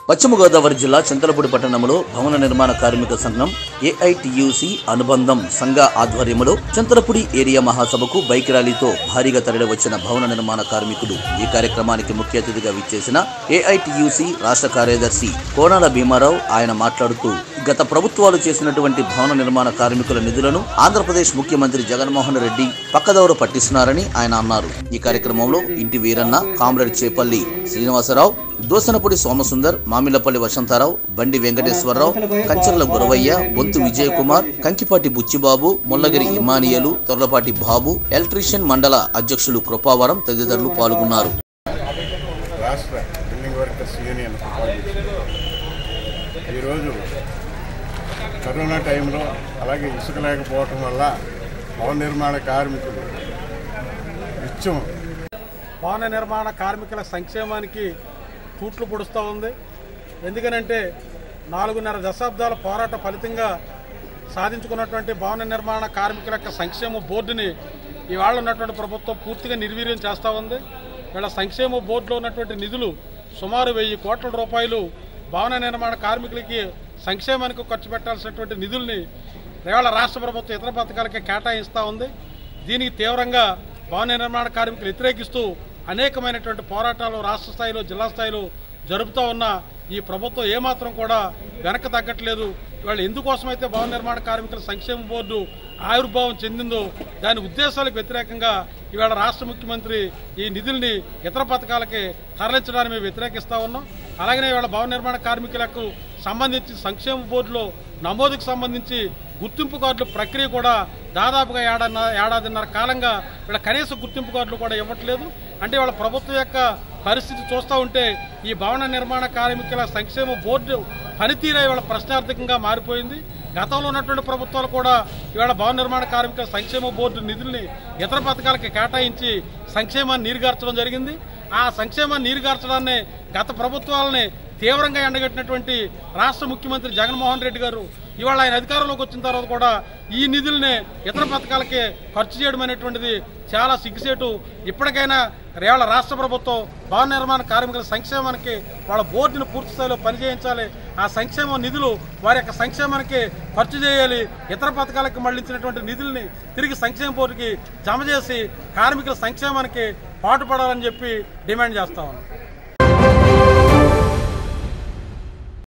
పశ్చిమ గోదావరి జిల్లా చింతలపూడి పట్టణంలో భవన నిర్మాణ కార్మిక సంఘం ఏఐటియుసి అనుబంధం సంఘ ఆధ్వర్యంలో చింతలపూడి ఏరియా మహాసభకు బైక్ ర్యాలీతో భారీగా తరలి వచ్చిన భవన నిర్మాణ కార్మికులు ఈ కార్యక్రమానికి ముఖ్య అతిథిగా విచ్చేసిన ఏఐటియుసి రాష్ట్ర కార్యదర్శి కోనాల భీమారావు ఆయన మాట్లాడుతూ గత ప్రభుత్వాలు చేసినటువంటి భవన నిర్మాణ కార్మికుల నిధులను ఆంధ్రప్రదేశ్ ముఖ్యమంత్రి జగన్మోహన్ రెడ్డి పక్కదోవ పట్టిస్తున్నారని ఆయన అన్నారు ఈ కార్యక్రమంలో ఇంటి వీరన్న కామ్రేడ్ చేపల్లి శ్రీనివాసరావు దోసనపూడి సోమసుందర్ మామిళ్లపల్లి వసంతారావు బండి వెంకటేశ్వరరావు కంచర్ల గురవయ్య బొంతు విజయ్ కుమార్ కంకిపాటి బుచ్చిబాబు ముల్లగిరి ఇమానియలు తొర్లపాటి బాబు ఎలక్ట్రీషియన్ మండల అధ్యక్షులు కృపావరం తదితరులు పాల్గొన్నారు రాష్ట్ర బిల్డింగ్ వర్కర్స్ యూనియన్ ఉపాధ్యక్షుడు ఈరోజు కరోనా టైంలో అలాగే ఇసుక లేకపోవటం వల్ల భవన నిర్మాణ కార్మికులు నిత్యం భవన నిర్మాణ కార్మికుల సంక్షేమానికి తూట్లు పొడుస్తూ ఉంది ఎందుకనంటే నాలుగున్నర దశాబ్దాల పోరాట ఫలితంగా సాధించుకున్నటువంటి భవన నిర్మాణ కార్మికుల యొక్క సంక్షేమ బోర్డుని ఇవాళ ఉన్నటువంటి ప్రభుత్వం పూర్తిగా నిర్వీర్యం చేస్తూ ఉంది వీళ్ళ సంక్షేమ బోర్డులో ఉన్నటువంటి నిధులు సుమారు వెయ్యి కోట్ల రూపాయలు భవన నిర్మాణ కార్మికులకి సంక్షేమానికి ఖర్చు పెట్టాల్సినటువంటి నిధుల్ని ఇవాళ రాష్ట్ర ప్రభుత్వం ఇతర పథకాలకి కేటాయిస్తూ ఉంది దీనికి తీవ్రంగా భవన నిర్మాణ కార్మికులు వ్యతిరేకిస్తూ అనేకమైనటువంటి పోరాటాలు రాష్ట్ర స్థాయిలో జిల్లా స్థాయిలో జరుపుతూ ఉన్న ఈ ప్రభుత్వం ఏమాత్రం కూడా వెనక తగ్గట్లేదు ఇవాళ ఎందుకోసమైతే భవన నిర్మాణ కార్మికుల సంక్షేమ బోర్డు ఆవిర్భావం చెందిందో దాని ఉద్దేశాలకు వ్యతిరేకంగా ఇవాళ రాష్ట్ర ముఖ్యమంత్రి ఈ నిధుల్ని ఇతర పథకాలకి తరలించడానికి మేము వ్యతిరేకిస్తా ఉన్నాం అలాగనే ఇవాళ భవన నిర్మాణ కార్మికులకు సంబంధించి సంక్షేమ బోర్డులో నమోదుకు సంబంధించి గుర్తింపు కార్డుల ప్రక్రియ కూడా దాదాపుగా ఏడాది ఏడాదిన్నర కాలంగా వీళ్ళ కనీస గుర్తింపు కార్డులు కూడా ఇవ్వట్లేదు అంటే వాళ్ళ ప్రభుత్వం యొక్క పరిస్థితి చూస్తూ ఉంటే ఈ భవన నిర్మాణ కార్మికుల సంక్షేమ బోర్డు పనితీరే ఇవాళ ప్రశ్నార్థకంగా మారిపోయింది గతంలో ఉన్నటువంటి ప్రభుత్వాలు కూడా ఇవాళ భవన నిర్మాణ కార్మికుల సంక్షేమ బోర్డు నిధుల్ని ఇతర పథకాలకి కేటాయించి సంక్షేమాన్ని నీరుగార్చడం జరిగింది ఆ సంక్షేమాన్ని నీరుగార్చడాన్ని గత ప్రభుత్వాలని తీవ్రంగా ఎండగట్టినటువంటి రాష్ట్ర ముఖ్యమంత్రి జగన్మోహన్ రెడ్డి గారు ఇవాళ ఆయన అధికారంలోకి వచ్చిన తర్వాత కూడా ఈ నిధుల్ని ఇతర పథకాలకే ఖర్చు చేయడం అనేటువంటిది చాలా సిగ్గుసేటు ఇప్పటికైనా ఇవాళ రాష్ట్ర ప్రభుత్వం భవన నిర్మాణ కార్మికుల సంక్షేమానికి వాళ్ళ బోర్డును పూర్తి స్థాయిలో పనిచేయించాలి ఆ సంక్షేమ నిధులు వారి యొక్క సంక్షేమానికి ఖర్చు చేయాలి ఇతర పథకాలకు మళ్లించినటువంటి నిధుల్ని తిరిగి సంక్షేమ బోర్డుకి జమ చేసి కార్మికుల సంక్షేమానికి పాటుపడాలని చెప్పి డిమాండ్ చేస్తా ఉన్నాం